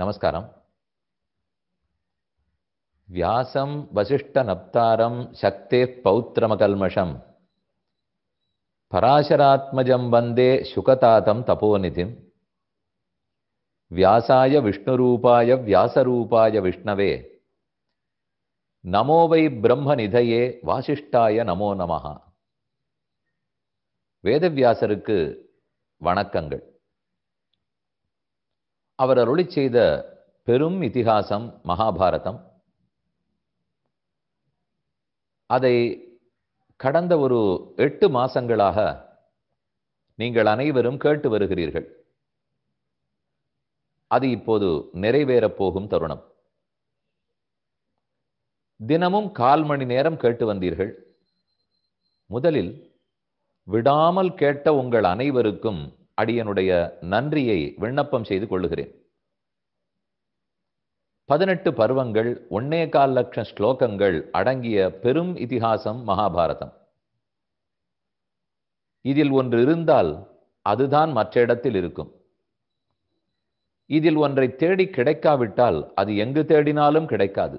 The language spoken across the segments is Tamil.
நமஸ்காரம் வியாசம் வசிஷ்டநப்தாரம் சக்தே பௌத்திரமகல்மஷம் பராசராத்மஜம் வந்தே சுகதாதம் தபோநிதிம் வியாசாய விஷ்ணுரூபாய வியாசரூபாய விஷ்ணவே நமோ வை பிரம்மநிதையே வாசிஷ்டாய நமோ நமஹா வேதவியாசருக்கு வணக்கங்கள் அவர் அருளி செய்த பெரும் இதிகாசம் மகாபாரதம் அதை கடந்த ஒரு எட்டு மாசங்களாக நீங்கள் அனைவரும் கேட்டு வருகிறீர்கள் அது இப்போது நிறைவேறப் போகும் தருணம் தினமும் கால் மணி நேரம் கேட்டு வந்தீர்கள் முதலில் விடாமல் கேட்ட உங்கள் அனைவருக்கும் அடியனுடைய நன்றியை விண்ணப்பம் செய்து கொள்ளுகிறேன் பதினெட்டு பருவங்கள் ஒன்னே கால் லட்சம் ஸ்லோகங்கள் அடங்கிய பெரும் இதிகாசம் மகாபாரதம் இதில் ஒன்று இருந்தால் அதுதான் மற்ற இடத்தில் இருக்கும் இதில் ஒன்றை தேடி கிடைக்காவிட்டால் அது எங்கு தேடினாலும் கிடைக்காது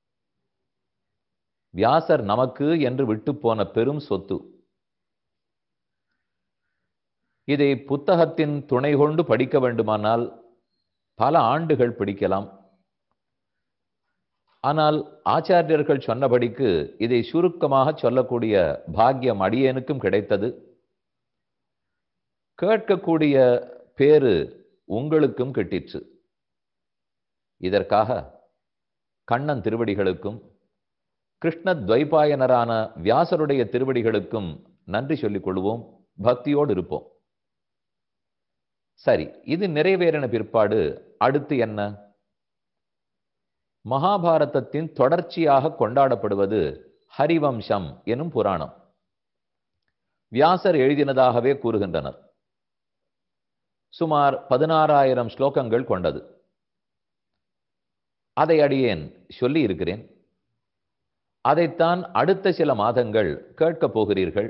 வியாசர் நமக்கு என்று விட்டு போன பெரும் சொத்து இதை புத்தகத்தின் துணை கொண்டு படிக்க வேண்டுமானால் பல ஆண்டுகள் பிடிக்கலாம் ஆனால் ஆச்சாரியர்கள் சொன்னபடிக்கு இதை சுருக்கமாக சொல்லக்கூடிய பாக்கியம் அடியேனுக்கும் கிடைத்தது கேட்கக்கூடிய பேரு உங்களுக்கும் கிட்டிற்று இதற்காக கண்ணன் திருவடிகளுக்கும் கிருஷ்ண துவைபாயனரான வியாசருடைய திருவடிகளுக்கும் நன்றி சொல்லிக் கொள்வோம் பக்தியோடு இருப்போம் சரி இது நிறைவேறின பிற்பாடு அடுத்து என்ன மகாபாரதத்தின் தொடர்ச்சியாக கொண்டாடப்படுவது ஹரிவம்சம் எனும் புராணம் வியாசர் எழுதினதாகவே கூறுகின்றனர் சுமார் பதினாறாயிரம் ஸ்லோகங்கள் கொண்டது அதை அடியேன் சொல்லி இருக்கிறேன் அதைத்தான் அடுத்த சில மாதங்கள் கேட்கப் போகிறீர்கள்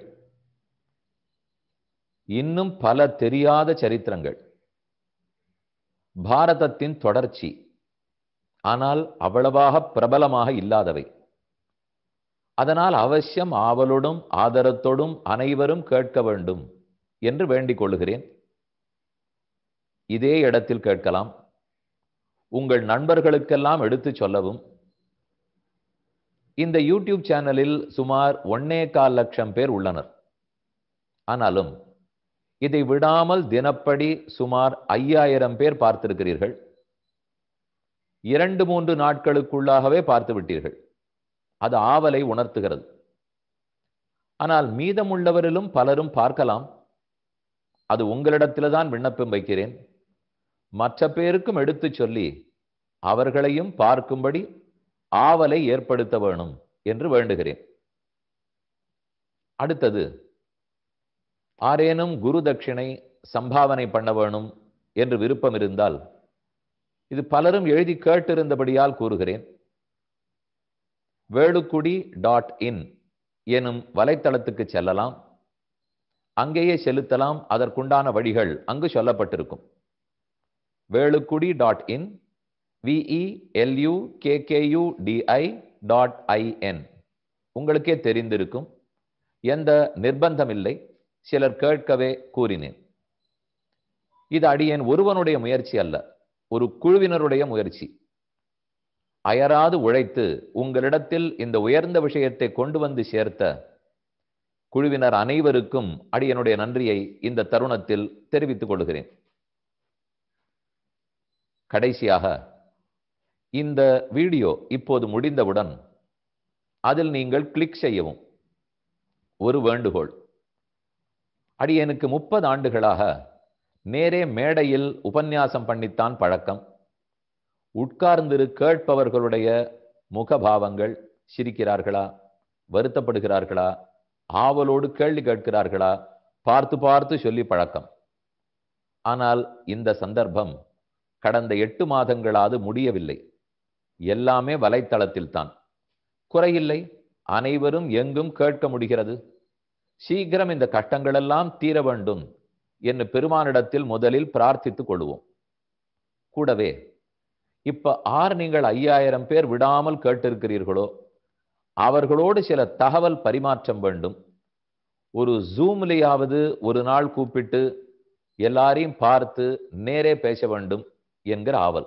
இன்னும் பல தெரியாத சரித்திரங்கள் பாரதத்தின் தொடர்ச்சி ஆனால் அவ்வளவாக பிரபலமாக இல்லாதவை அதனால் அவசியம் ஆவலோடும் ஆதரத்தோடும் அனைவரும் கேட்க வேண்டும் என்று வேண்டிக் கொள்ளுகிறேன் இதே இடத்தில் கேட்கலாம் உங்கள் நண்பர்களுக்கெல்லாம் எடுத்துச் சொல்லவும் இந்த யூடியூப் சேனலில் சுமார் ஒன்னே கால் லட்சம் பேர் உள்ளனர் ஆனாலும் இதை விடாமல் தினப்படி சுமார் ஐயாயிரம் பேர் பார்த்திருக்கிறீர்கள் இரண்டு மூன்று நாட்களுக்குள்ளாகவே பார்த்து விட்டீர்கள் அது ஆவலை உணர்த்துகிறது ஆனால் மீதமுள்ளவரிலும் பலரும் பார்க்கலாம் அது உங்களிடத்தில்தான் விண்ணப்பம் வைக்கிறேன் மற்ற பேருக்கும் எடுத்து சொல்லி அவர்களையும் பார்க்கும்படி ஆவலை ஏற்படுத்த வேணும் என்று வேண்டுகிறேன் அடுத்தது ஆரேனும் குரு தட்சிணை சம்பாவனை பண்ண வேணும் என்று விருப்பம் இருந்தால் இது பலரும் எழுதி கேட்டிருந்தபடியால் கூறுகிறேன் வேளுக்குடி டாட் இன் எனும் வலைத்தளத்துக்கு செல்லலாம் அங்கேயே செலுத்தலாம் அதற்குண்டான வழிகள் அங்கு சொல்லப்பட்டிருக்கும் Velukkudi dot in V E L U K K U D I dot I N உங்களுக்கே தெரிந்திருக்கும் எந்த நிர்பந்தம் இல்லை சிலர் கேட்கவே கூறினேன் இது அடியேன் ஒருவனுடைய முயற்சி அல்ல ஒரு குழுவினருடைய முயற்சி அயராது உழைத்து உங்களிடத்தில் இந்த உயர்ந்த விஷயத்தை கொண்டு வந்து சேர்த்த குழுவினர் அனைவருக்கும் அடியனுடைய நன்றியை இந்த தருணத்தில் தெரிவித்துக் கொள்கிறேன் கடைசியாக இந்த வீடியோ இப்போது முடிந்தவுடன் அதில் நீங்கள் கிளிக் செய்யவும் ஒரு வேண்டுகோள் அடியனுக்கு முப்பது ஆண்டுகளாக நேரே மேடையில் உபன்யாசம் பண்ணித்தான் பழக்கம் உட்கார்ந்திரு கேட்பவர்களுடைய முகபாவங்கள் சிரிக்கிறார்களா வருத்தப்படுகிறார்களா ஆவலோடு கேள்வி கேட்கிறார்களா பார்த்து பார்த்து சொல்லி பழக்கம் ஆனால் இந்த சந்தர்ப்பம் கடந்த எட்டு மாதங்களாவது முடியவில்லை எல்லாமே வலைத்தளத்தில் தான் குறையில்லை அனைவரும் எங்கும் கேட்க முடிகிறது சீக்கிரம் இந்த கஷ்டங்களெல்லாம் தீர வேண்டும் என்று பெருமானிடத்தில் முதலில் பிரார்த்தித்துக் கொள்வோம் கூடவே இப்ப ஆர் நீங்கள் ஐயாயிரம் பேர் விடாமல் கேட்டிருக்கிறீர்களோ அவர்களோடு சில தகவல் பரிமாற்றம் வேண்டும் ஒரு ஜூம்லையாவது ஒரு நாள் கூப்பிட்டு எல்லாரையும் பார்த்து நேரே பேச வேண்டும் என்கிற ஆவல்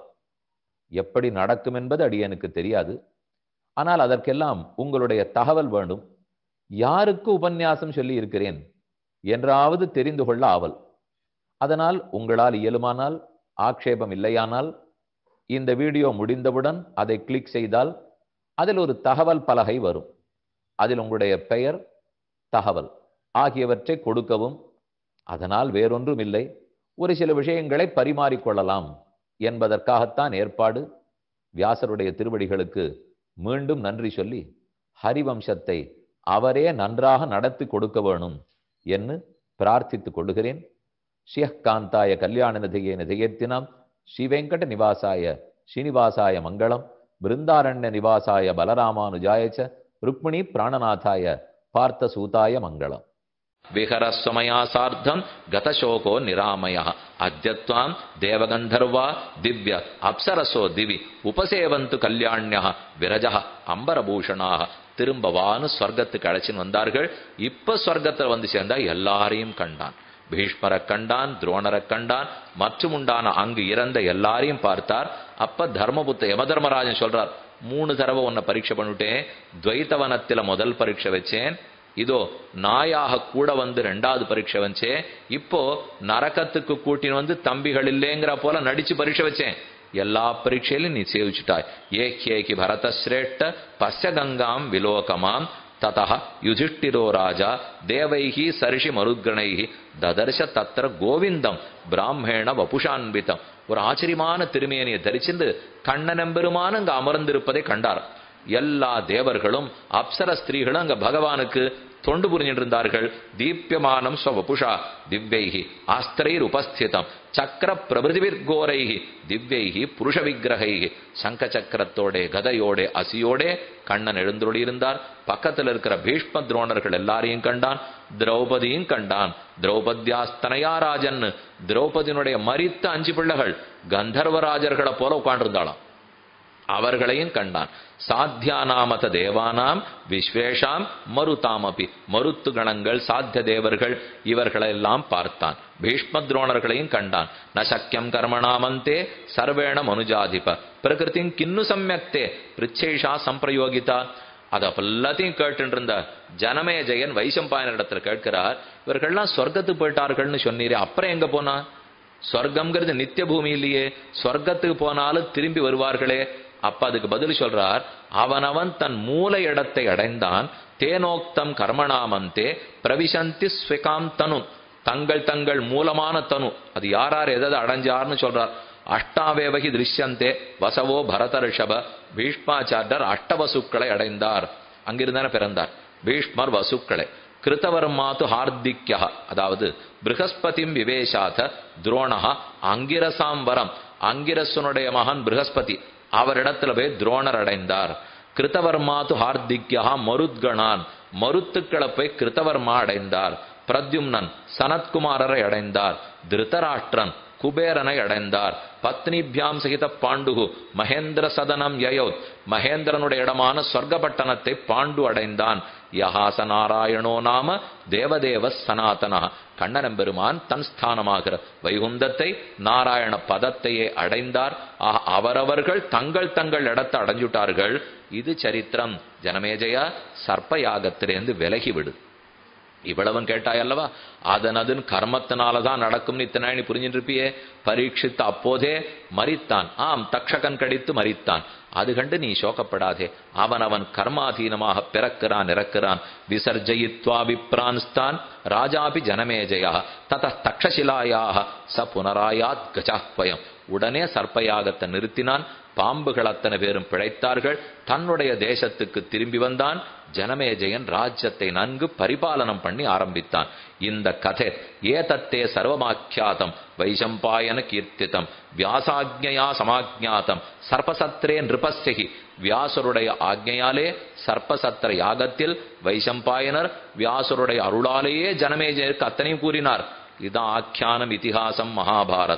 எப்படி நடக்கும் என்பது அடியனுக்கு தெரியாது ஆனால் அதற்கெல்லாம் உங்களுடைய தகவல் வேண்டும் யாருக்கு உபன்யாசம் சொல்லி இருக்கிறேன் என்றாவது தெரிந்து கொள்ள ஆவல் அதனால் உங்களால் இயலுமானால் ஆக்ஷேபம் இல்லையானால் இந்த வீடியோ முடிந்தவுடன் அதை கிளிக் செய்தால் அதில் ஒரு தகவல் பலகை வரும் அதில் உங்களுடைய பெயர் தகவல் ஆகியவற்றை கொடுக்கவும் அதனால் வேறொன்றும் இல்லை ஒரு சில விஷயங்களை பரிமாறிக்கொள்ளலாம் என்பதற்காகத்தான் ஏற்பாடு வியாசருடைய திருவடிகளுக்கு மீண்டும் நன்றி சொல்லி ஹரிவம்சத்தை அவரே நன்றாக நடத்தி கொடுக்க வேணும் என்று பிரார்த்தித்துக் கொள்கிறேன் ஸ்ரீயகாந்தாய கல்யாண நிதையே நிதையத்தினாம் ஸ்ரீவெங்கட நிவாசாய ஸ்ரீனிவாசாய மங்களம் பிருந்தாரண்ய நிவாசாய பலராமானுஜாய ச ருக்மிணி பிராணநாதாய பார்த்தசூதாய மங்களம் विहरस्वमया सार्धम् गतशोको निरामयः अद्यत्वाम् देवगन्धर्वा दिव्य अप्सरसो दिवि उपसेवन्तु கல்யாண்யः விரஜः அம்பரபூஷணாக திரும்பவான்னு ஸ்வர்க்கத்துக்கு அழைச்சின்னு வந்தார்கள் இப்ப ஸ்வர்க்கத்துல வந்து சேர்ந்தா எல்லாரையும் கண்டான் பீஷ்மரை கண்டான் துரோணரை கண்டான் மற்றும் உண்டான அங்கு இறந்த எல்லாரையும் பார்த்தார் அப்ப தர்மபுத்த யமதர்மராஜன் சொல்றார் மூணு தடவை உன்னை பரீட்சை பண்ணிட்டேன் துவைத்தவனத்தில முதல் பரீட்சை வச்சேன் இதோ நாயாக கூட வந்து ரெண்டாவது பரீட்சை வச்சேன் இப்போ நரக்கத்துக்கு கூட்டின்னு வந்து தம்பிகள் இல்லைங்கிற போல நடிச்சு பரீட்சை வச்சேன் எல்லா பரீட்சையிலும் நீ சேவிச்சுட்டாய் ஏகேகி பரத சிரேஷ்ட பஸ்ய கங்காம் விலோகமாம் ததா யுதிஷ்டிரோ ராஜா தேவைகி சரிஷி மருத்கணைகி ததர்ஷ தத்திர கோவிந்தம் பிராமேண வபுஷான்விதம் ஒரு ஆச்சரியமான திருமேனியை தரிச்சிருந்து கண்ணனெம்பெருமான் அங்க அமர்ந்திருப்பதை கண்டார் எல்லா தேவர்களும் அப்சர ஸ்திரீகளும் அங்க பகவானுக்கு தொண்டு புரிஞ்சிட்டு இருந்தார்கள் தீப்யமானம் ஸ்வபுஷா திவ்யைகி ஆஸ்திரைர் உபஸ்திதம் சக்கர பிரபிருதிவிர் கோரைகி திவ்யைகி புருஷ விக்கிரகைகி சங்க சக்கரத்தோட கதையோட அசியோட கண்ணன் எழுந்துள்ளி இருந்தார் பக்கத்துல இருக்கிற பீஷ்ம துரோணர்கள் எல்லாரையும் கண்டான் திரௌபதியும் கண்டான் திரௌபத்யாஸ்தனயாராஜன் திரௌபதியினுடைய மரித்த அஞ்சு பிள்ளைகள் கந்தர்வராஜர்களை போல உட்காண்டிருந்தாளாம் அவர்களையும் கண்டான் சாத்தியானாமத தேவானாம் விஸ்வேஷாம் மருதாமபி மருத்து கணங்கள் சாத்திய தேவர்கள் இவர்களெல்லாம் பார்த்தான் பீஷ்ம துரோணர்களையும் கண்டான் ந சக்கியம் கர்மணாமந்தே சர்வேண மனுஜாதிப பிரகிருதி கிண்ணு சமயக்தே பிரிச்சேஷா சம்பிரயோகிதா அதை எல்லாத்தையும் கேட்டு இருந்த ஜனமே ஜெயன் வைசம்பாயன இடத்துல கேட்கிறார் இவர்கள்லாம் சொர்க்கத்துக்கு போயிட்டார்கள்னு சொன்னீரே அப்புறம் எங்க போனா சொர்க்கம்ங்கிறது நித்திய பூமி இல்லையே சொர்க்கத்துக்கு போனாலும் திரும்பி வருவார்களே அப்ப அதுக்கு பதில் சொல்றார் அவனவன் தன் மூல இடத்தை அடைந்தான் தேனோக்தம் கர்மணாமந்தே பிரவிசந்தி ஸ்வகாம் தனு தங்கள் தங்கள் மூலமான தனு அது யார் யார் எதாவது அடைஞ்சார்னு சொல்றார் அஷ்டாவேவகி திருஷ்யந்தே வசவோ பரத ரிஷப பீஷ்மாச்சாரியர் அஷ்டவசுக்களை அடைந்தார் அங்கிருந்தான பிறந்தார் பீஷ்மர் வசுக்களை கிருத்தவர்மாத்து ஹார்திக்யா அதாவது பிருகஸ்பதிம் விவேஷாத துரோணா அங்கிரசாம்பரம் அங்கிரசனுடைய மகன் பிருகஸ்பதி அவரிடத்துல போய் துரோணர் அடைந்தார் கிருத்தவர்மாத்து ஹார்திக்யா மருத்கணான் மருத்துக்களை போய் கிருத்தவர்மா அடைந்தார் பிரத்யும்னன் சனத்குமாரரை அடைந்தார் திருதராஷ்டிரன் குபேரனை அடைந்தார் பத்னிபியாம் சகித பாண்டுகு மகேந்திர சதனம் யயோத் மகேந்திரனுடைய இடமான சொர்க்கபட்டணத்தை பாண்டு அடைந்தான் யஹாச நாராயணோ நாம தேவதேவ சனாதனா கண்ணனம்பெருமான் தன் ஸ்தானமாகிற வைகுந்தத்தை நாராயண பதத்தையே அடைந்தார் அவரவர்கள் தங்கள் தங்கள் இடத்தை அடைஞ்சுட்டார்கள் இது சரித்திரம் ஜனமேஜயா சர்ப்ப யாகத்திலேருந்து விலகிவிடு இவ்வளவன் கேட்டாய் அல்லவா அதன் அதன் கர்மத்தினாலதான் நடக்கும்னு இத்தனை நீ புரிஞ்சுட்டு இருப்பியே பரீட்சித்து அப்போதே மறித்தான் ஆம் தக்ஷகன் கடித்து மறித்தான் அது கண்டு நீ சோகப்படாதே அவன் அவன் கர்மாதீனமாக பிறக்கிறான் இறக்கிறான் விசர்ஜயித்வா விப்ரான்ஸ்தான் ராஜாபி ஜனமேஜயா தத தக்ஷசிலாயாக ச புனராயாத் கஜாத்வயம் உடனே சர்ப்பயாகத்தை நிறுத்தினான் பாம்புகள் அத்தனை பேரும் பிழைத்தார்கள் தன்னுடைய தேசத்துக்கு திரும்பி வந்தான் ஜனமேஜயன் ராஜ்யத்தை நன்கு பரிபாலனம் பண்ணி ஆரம்பித்தான் இந்த கதை ஏதத்தே சர்வமாக்கியாதம் வைசம்பாயன கீர்த்திதம் வியாசாஜ்ஞயா சமாஜ்ஞாதம் சர்ப்பசத்ரே நிருபஸ்யகி வியாசருடைய ஆக்ஞையாலே சர்ப்பசத்திர யாகத்தில் வைசம்பாயனர் வியாசருடைய அருளாலேயே ஜனமேஜயருக்கு அத்தனையும் கூறினார் இதான் ஆக்கியானம் இதிகாசம் மகாபாரதம்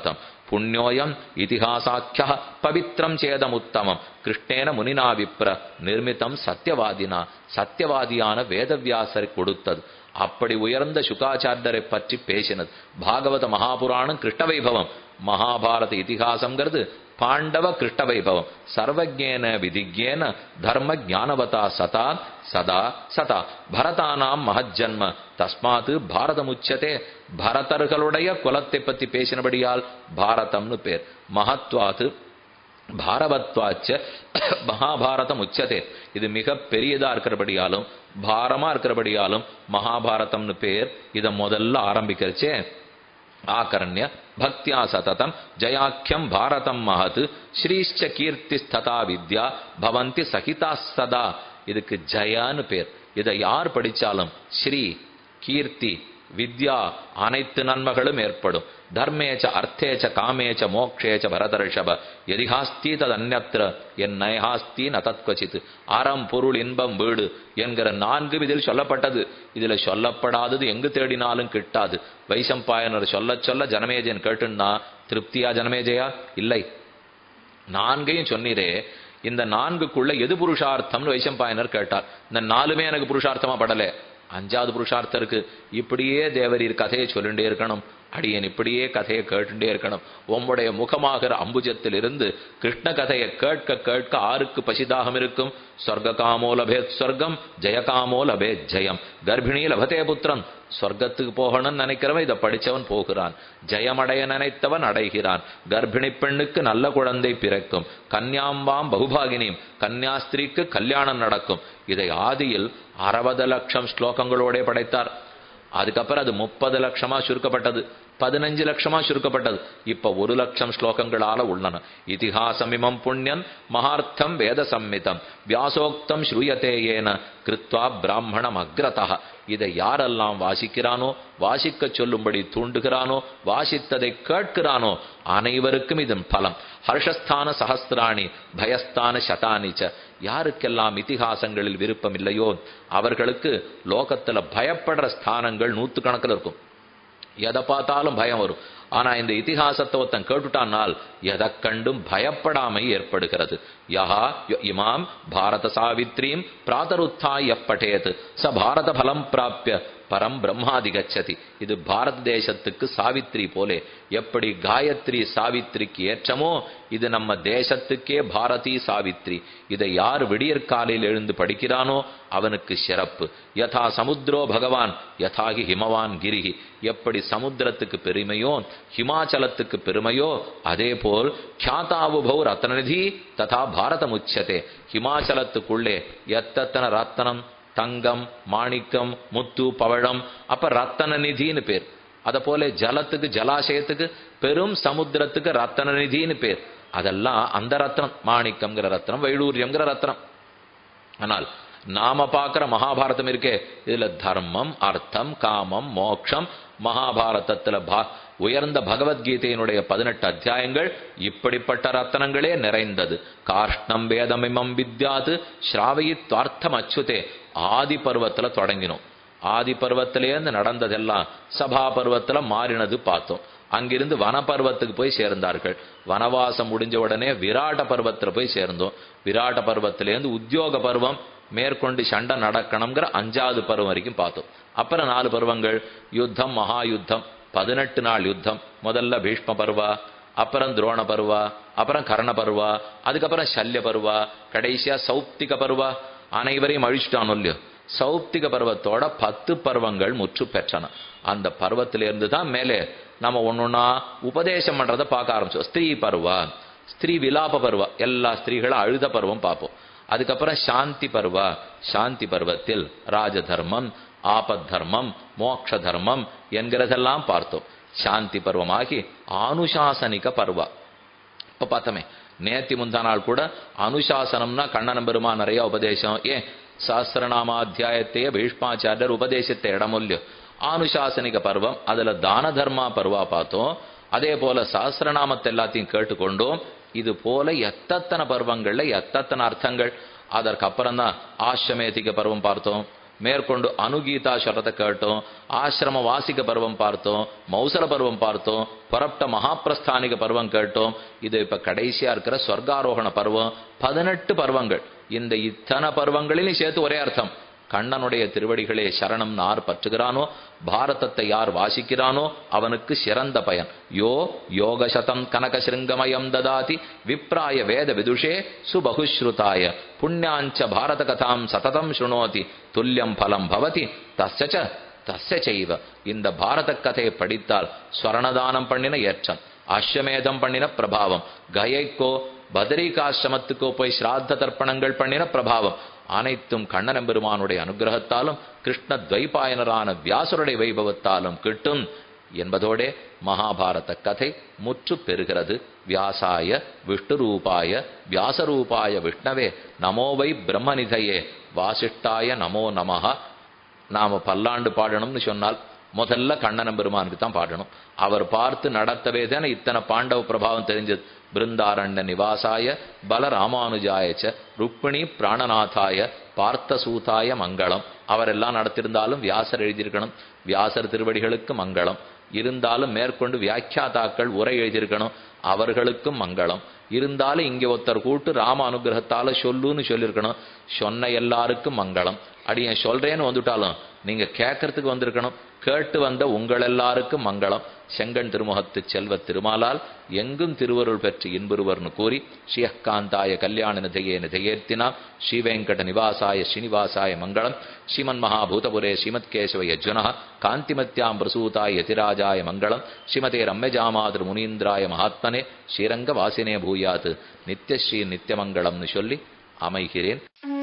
புண்ணியோயம் இதிகாசாக்கிய பவித்ரம் சேதமுத்தமம் கிருஷ்ணேன முனினா விப்ர நிர்மிதம் சத்தியவாதினா சத்தியவாதியான வேதவியாசரை கொடுத்தது அப்படி உயர்ந்த சுகாச்சாரியரை பற்றி பேசினது பாகவத மகாபுராணம் கிருஷ்ண வைபவம் மகாபாரத இதிகாசம்ங்கிறது பாண்டவ கிருஷ்ண வைபவம் சர்வஜேன விதிஜேன தர்ம ஞானவதா சதா சதா சதா பரதானாம் மகஜன்ம தஸ்மாத்து பாரதம் உச்சதே பரதர்களுடைய குலத்தை பத்தி பேசினபடியால் பாரதம்னு பேர் மகத்வாத்து பாரவத்வாச்ச மகாபாரதம் உச்சதே இது மிக பெரியதா இருக்கிறபடியாலும் பாரமா இருக்கிறபடியாலும் மகாபாரதம்னு பேர் இத முதல்ல ஆரம்பிக்கிறச்சே ஆகரண்ய பக்தியா சததம் ஜயாக்கியம் பாரதம் மகத் ஸ்ரீஷ்ச கீர்த்தி ஸ்ததா வித்யா பவந்தி சகிதா சதா இதுக்கு ஜயான்னு பேர் இதை யார் படிச்சாலும் ஸ்ரீ கீர்த்தி வித்யா அனைத்து நன்மைகளும் ஏற்படும் தர்மேச்ச அர்த்தேச்ச காமேச்ச மோக்ஷேச்ச பரதர்ஷப எதிஹாஸ்தி தது அந்நத்திர என் நயஹாஸ்தி ந தத்வசித் அறம் பொருள் இன்பம் வீடு என்கிற நான்கு இதில் சொல்லப்பட்டது இதுல சொல்லப்படாதது எங்கு தேடினாலும் கிட்டாது வைசம்பாயனர் சொல்ல சொல்ல ஜனமேஜயன் கேட்டுன்னா திருப்தியா ஜனமேஜயா இல்லை நான்கையும் சொன்னீரே இந்த நான்குக்குள்ள எது புருஷார்த்தம்னு வைசம்பாயனர் கேட்டார் இந்த நாலுமே எனக்கு புருஷார்த்தமா படல அஞ்சாவது புருஷார்த்தம் இருக்கு இப்படியே தேவரீர் கதையை சொல்லிண்டே இருக்கணும் அடியன் இப்படியே கதையை கேட்டுட்டே இருக்கணும் உம்முடைய முகமாகிற அம்புஜத்தில் இருந்து கிருஷ்ண கதையை கேட்க கேட்க ஆருக்கு பசிதாகம் இருக்கும் சொர்க்க காமோ லபேத் சொர்க்கம் ஜெயகாமோ லபேத் ஜெயம் கர்ப்பிணி லபதே புத்திரம் சொர்க்கத்துக்கு போகணும்னு நினைக்கிறவன் இதை படிச்சவன் போகிறான் ஜெயமடைய நினைத்தவன் அடைகிறான் கர்ப்பிணி பெண்ணுக்கு நல்ல குழந்தை பிறக்கும் கன்யாம்பாம் பகுபாகினியும் கன்யாஸ்திரிக்கு கல்யாணம் நடக்கும் இதை ஆதியில் அறுபது லட்சம் ஸ்லோகங்களோட படைத்தார் அதுக்கப்புறம் அது முப்பது லட்சமா சுருக்கப்பட்டது பதினஞ்சு லட்சமா சுருக்கப்பட்டது இப்ப ஒரு லட்சம் ஸ்லோகங்களால உள்ளன இதிகாசமிமம் புண்ணியம் மகார்த்தம் வேத சம்மிதம் வியாசோக்தம் ஸ்ரூயத்தே ஏன கிருத்வா பிராமணம் அக்ரதா இதை யாரெல்லாம் வாசிக்கிறானோ வாசிக்க சொல்லும்படி தூண்டுகிறானோ வாசித்ததை கேட்கிறானோ அனைவருக்கும் இதன் பலம் ஹர்ஷஸ்தான சஹஸ்திராணி பயஸ்தான சதானிச்ச யாருக்கெல்லாம் இதிகாசங்களில் விருப்பம் இல்லையோ அவர்களுக்கு லோகத்துல பயப்படுற ஸ்தானங்கள் நூத்துக்கணக்கில் இருக்கும் எதை பார்த்தாலும் பயம் வரும் ஆனா இந்த இதிகாசத்தை ஒருத்தன் கேட்டுட்டானால் எதை கண்டும் பயப்படாமை ஏற்படுகிறது யஹா இமாம் பாரத சாவித்ரீம் பிராதருத்தாய பட்டேத் ச பாரத பலம் பிராப்பிய பரம் பிரம்மாதி கச்சதி இது பாரத தேசத்துக்கு சாவித்ரி போலே எப்படி காயத்ரி சாவித்ரிக்கு ஏற்றமோ இது நம்ம தேசத்துக்கே பாரதி சாவித்ரி இதை யார் விடியற்காலையில் எழுந்து படிக்கிறானோ அவனுக்கு சிறப்பு யதா சமுத்ரோ பகவான் யதாகி ஹிமவான் கிரிகி எப்படி சமுத்திரத்துக்கு பெருமையோ ஹிமாச்சலத்துக்கு பெருமையோ அதே போல் கியாதாவுபவ் ரத்னநிதி ததா பாரதம் உச்சதே ஹிமாச்சலத்துக்குள்ளே எத்தனை ரத்தனம் தங்கம் மாணிக்கம் முத்து பவழம் அப்ப ரத்தன நிதின்னு பேர் அத போல ஜலத்துக்கு ஜலாசயத்துக்கு பெரும் சமுத்திரத்துக்கு ரத்தன நிதின்னு பேர் அதெல்லாம் அந்த ரத்னம் மாணிக்கம்ங்கிற ரத்னம் வைடூரியம்ங்கிற ரத்னம் ஆனால் நாம பார்க்கிற மகாபாரதம் இருக்கே இதுல தர்மம் அர்த்தம் காமம் மோக்ஷம் மகாபாரதத்துல பா உயர்ந்த பகவத்கீதையினுடைய பதினெட்டு அத்தியாயங்கள் இப்படிப்பட்ட ரத்தனங்களே நிறைந்தது காஷ்ணம் வேதமிமம் வித்யாது ஸ்ராவயித்வார்த்தம் அச்சுதே ஆதி பருவத்துல தொடங்கினோம் ஆதி பருவத்திலேருந்து நடந்ததெல்லாம் சபா பருவத்துல மாறினது பார்த்தோம் அங்கிருந்து வனபர்வத்துக்கு போய் சேர்ந்தார்கள் வனவாசம் முடிஞ்ச உடனே விராட்ட பருவத்துல போய் சேர்ந்தோம் விராட்ட பருவத்திலேருந்து உத்தியோக பருவம் மேற்கொண்டு சண்டை நடக்கணுங்கிற அஞ்சாவது பருவம் வரைக்கும் பார்த்தோம் அப்புறம் நாலு பருவங்கள் யுத்தம் மகா யுத்தம் பதினெட்டு நாள் யுத்தம் முதல்ல பீஷ்ம பருவா அப்புறம் துரோண பருவா அப்புறம் கர்ண பருவா அதுக்கப்புறம் சல்ய பருவா கடைசியா சௌப்திக பருவா அனைவரையும் அழிச்சிட்டானோ இல்லையோ சௌப்திக பருவத்தோட பத்து பருவங்கள் முற்று பெற்றன அந்த பருவத்திலிருந்து தான் மேலே நம்ம ஒன்னொன்னா உபதேசம் பண்றதை பார்க்க ஆரம்பிச்சோம் ஸ்திரீ பருவா ஸ்திரீ விலாப பருவா எல்லா ஸ்திரீகளும் அழுத பருவம் பார்ப்போம் அதுக்கப்புறம் சாந்தி பருவா சாந்தி பருவத்தில் ராஜ தர்மம் ஆபத் தர்மம் மோக்ஷ தர்மம் என்கிறதெல்லாம் பார்த்தோம் சாந்தி பருவமாகி ஆனுசாசனிக பருவா இப்ப பார்த்தோமே நேத்தி முந்தா நாள் கூட அனுசாசனம்னா கண்ணனம் பெருமா நிறைய உபதேசம் ஏன் சஹசிரநாமாத்தியாயத்தையே பீஷ்மாச்சாரியர் உபதேசத்தை இடமொல்லியோ ஆனுசாசனிக பருவம் அதுல தான தர்மா பருவா பார்த்தோம் அதே போல சஹசிரநாமத்தை எல்லாத்தையும் கேட்டுக்கொண்டோம் இது போல எத்தத்தனை பருவங்கள்ல எத்தத்தனை அர்த்தங்கள் அதற்கப்புறம் தான் ஆஷமேதிக பருவம் பார்த்தோம் மேற்கொண்டு அனுகீதா சொல்றதை கேட்டோம் ஆசிரம வாசிக பருவம் பார்த்தோம் மௌசல பருவம் பார்த்தோம் புறப்பட்ட மகாபிரஸ்தானிக பருவம் கேட்டோம் இது இப்ப கடைசியா இருக்கிற சொர்க்காரோகண பருவம் பதினெட்டு பருவங்கள் இந்த இத்தனை பருவங்களிலும் சேர்த்து ஒரே அர்த்தம் கண்ணனுடைய திருவடிகளே சரணம் யார் பற்றுகிறானோ பாரதத்தை யார் வாசிக்கிறானோ அவனுக்கு சிறந்த பயன் யோ யோகசதம் கனக சிருங்கமயம் ததாதி விப்ராய வேத விதுஷே சுபகுஸ்ருதாய புண்ணியாஞ்ச பாரத கதாம் சததம் சுணோதி துல்லியம் பலம் பவதி தஸ்ய தஸ்ய செய்வ இந்த பாரத கதையை படித்தால் ஸ்வரணதானம் பண்ணின ஏற்றம் அஸ்வமேதம் பண்ணின பிரபாவம் கயைக்கோ பதரிகாசிரமத்துக்கோ போய் சிராத்த தர்ப்பணங்கள் பண்ணின பிரபாவம் அனைத்தும் கண்ணன் பெருமானுடைய அனுகிரகத்தாலும் கிருஷ்ண துவைபாயனரான வியாசருடைய வைபவத்தாலும் கிட்டும் என்பதோடே மகாபாரத கதை முற்று பெறுகிறது வியாசாய விஷ்ணு ரூபாய வியாசரூபாய விஷ்ணவே நமோவை பிரம்மநிதையே வாசிஷ்டாய நமோ நமஹ நாம பல்லாண்டு பாடணும்னு சொன்னால் முதல்ல கண்ணனம் பெருமானுக்கு தான் பாடணும் அவர் பார்த்து நடத்தவே தானே இத்தனை பாண்டவ பிரபாவம் தெரிஞ்சது பிருந்தாரண்ய நிவாசாய பலராமானுஜாயச்ச ருக்மிணி பிராணநாதாய பார்த்தசூதாய மங்களம் அவரெல்லாம் நடத்திருந்தாலும் வியாசர் எழுதியிருக்கணும் வியாசர் திருவடிகளுக்கு மங்களம் இருந்தாலும் மேற்கொண்டு வியாக்கியாதாக்கள் உரை எழுதியிருக்கணும் அவர்களுக்கும் மங்களம் இருந்தாலும் இங்க ஒருத்தர் கூட்டு ராம அனுகிரகத்தால சொல்லுன்னு சொல்லியிருக்கணும் சொன்ன எல்லாருக்கும் மங்களம் அடி என் சொல்றேன்னு வந்துட்டாலும் நீங்க கேட்கறதுக்கு வந்திருக்கணும் கேட்டு வந்த உங்கள் எல்லாருக்கும் மங்களம் செங்கன் திருமுகத்து செல்வ திருமாலால் எங்கும் திருவருள் பெற்று இன்புருவர்னு கூறி ஸ்ரீயக்காந்தாய கல்யாண நிதையே நிதையேத்தினா ஸ்ரீவேங்கட நிவாசாய ஸ்ரீனிவாசாய மங்களம் ஸ்ரீமன் மகாபூதபுரே ஸ்ரீமத் கேசவ யஜ்வன காந்திமத்யாம் பிரசூதாய யதிராஜாய மங்களம் ஸ்ரீமதே ரம்யஜாமாதிரு முனீந்திராய மகாத்மனே ஸ்ரீரங்க வாசினே பூயாத் நித்யஸ்ரீ நித்யமங்கலம்னு சொல்லி அமைகிறேன்